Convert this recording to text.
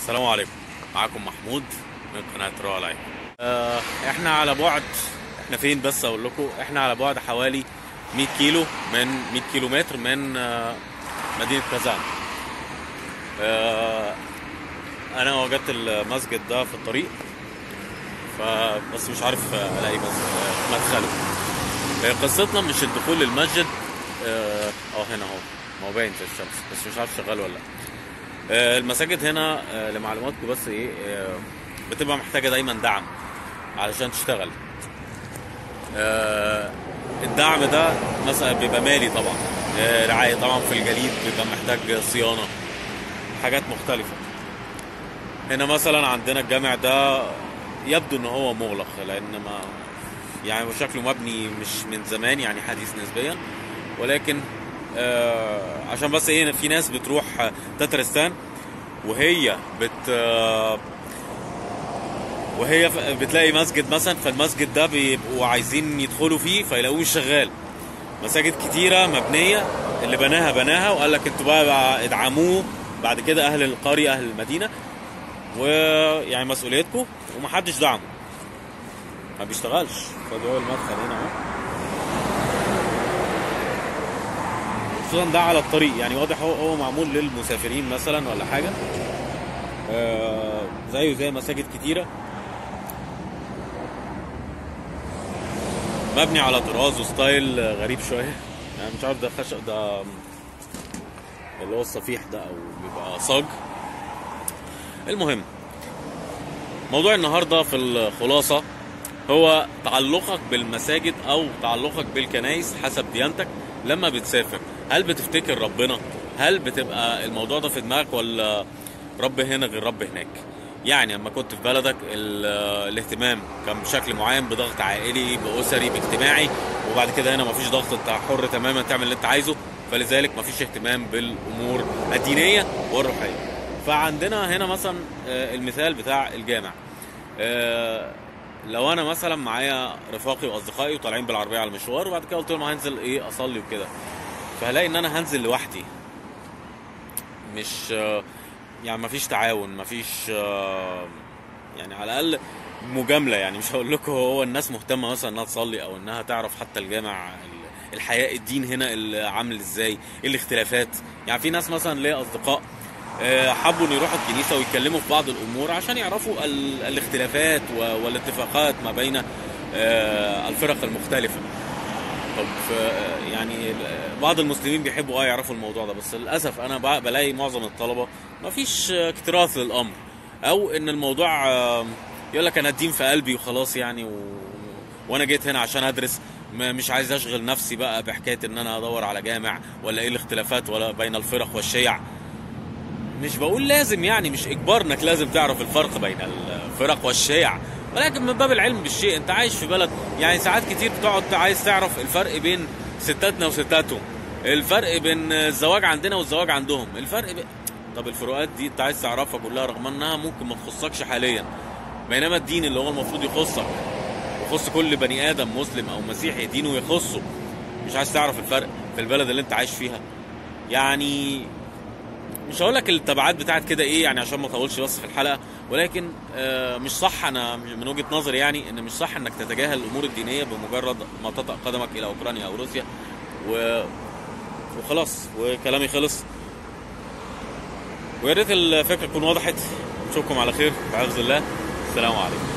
السلام عليكم معاكم محمود من قناة رؤى لايف آه احنا على بعد احنا فين بس اقول لكم احنا على بعد حوالي 100 كيلو من 100 كيلو متر من آه مدينة كازان آه انا وجدت المسجد ده في الطريق فبس مش عارف الاقي بس آه، مدخله آه، قصتنا مش الدخول للمسجد اه آه، هنا اهو ما هو باين في الشمس بس مش عارف شغال ولا لا آه، المساجد هنا آه، لمعلوماتكم بس ايه آه، بتبقى محتاجه دايما دعم علشان تشتغل آه، الدعم ده مثلا بيبقى مالي طبعا آه، رعايه طبعا في الجليد بيبقى محتاج صيانه حاجات مختلفه هنا مثلا عندنا الجامع ده يبدو ان هو مغلق لان ما يعني شكله مبني مش من زمان يعني حديث نسبيا ولكن آه عشان بس ايه في ناس بتروح تترستان وهي بت آه وهي ف- بتلاقي مسجد مثلا فالمسجد ده بيبقوا عايزين يدخلوا فيه فيلاقوه مش شغال مساجد كتيرة مبنية اللي بناها بناها وقال لك انتوا بقى, بقى ادعموه بعد كده اهل القرية اهل المدينة ويعني مسؤوليتكم ومحدش دعمه ما بيشتغلش فده هو المدخل هنا اهو خصوصا ده على الطريق يعني واضح هو هو معمول للمسافرين مثلا ولا حاجه آه زيه زي مساجد كتيره مبني على طراز وستايل غريب شويه يعني مش عارف ده خشب ده اللي هو الصفيح ده او بيبقى صاج المهم موضوع النهارده في الخلاصه هو تعلقك بالمساجد او تعلقك بالكنائس حسب ديانتك لما بتسافر هل بتفتكر ربنا هل بتبقى الموضوع ده في دماغك ولا رب هنا غير رب هناك يعني لما كنت في بلدك ال- الاهتمام كان بشكل معين بضغط عائلي باسري باجتماعي وبعد كده هنا مفيش ضغط انت حر تماما تعمل اللي انت عايزه فلذلك مفيش اهتمام بالامور الدينيه والروحيه فعندنا هنا مثلا آه، المثال بتاع الجامع آه، لو انا مثلا معايا رفاقي واصدقائي وطالعين بالعربيه على المشوار وبعد كده قلت لهم هنزل ايه اصلي وكده فهلاقي ان انا هنزل لوحدي مش آه، يعني مفيش تعاون مفيش آه، يعني على الاقل مجامله يعني مش هقول لكم هو الناس مهتمه مثلا انها تصلي او انها تعرف حتى الجامع ال- الحياه الدين هنا اللي عامل ازاي ايه الاختلافات يعني في ناس مثلا ليا اصدقاء آه، حبوا ان يروحوا الكنيسه ويتكلموا في بعض الامور عشان يعرفوا ال- الاختلافات و- والاتفاقات ما بين آه، الفرق المختلفه طب ف- يعني بعض المسلمين بيحبوا اه يعرفوا الموضوع ده بس للاسف انا ب- بلاقي معظم الطلبه ما فيش اكتراث للامر او ان الموضوع آه، يقول لك انا الدين في قلبي وخلاص يعني و... وانا جيت هنا عشان ادرس ما- مش عايز اشغل نفسي بقى بحكايه ان انا ادور على جامع ولا ايه الاختلافات ولا بين الفرق والشيع مش بقول لازم يعني مش اجبار انك لازم تعرف الفرق بين الفرق والشيع ولكن من باب العلم بالشيء انت عايش في بلد يعني ساعات كتير بتقعد عايز تعرف الفرق بين ستاتنا وستاتهم الفرق بين الزواج عندنا والزواج عندهم الفرق بين طب الفروقات دي انت عايز تعرفها كلها رغم انها ممكن ما تخصكش حاليا بينما الدين اللي هو المفروض يخصك يخص كل بني ادم مسلم او مسيحي دينه يخصه مش عايز تعرف الفرق في البلد اللي انت عايش فيها يعني مش هقول لك التبعات بتاعت كده ايه يعني عشان ما اطولش بس في الحلقه ولكن آه، مش صح انا من وجهه نظري يعني ان مش صح انك تتجاهل الامور الدينيه بمجرد ما تطأ قدمك الى اوكرانيا او روسيا و وخلاص وكلامي خلص ويا ريت الفكره تكون وضحت نشوفكم على خير في حفظ الله السلام عليكم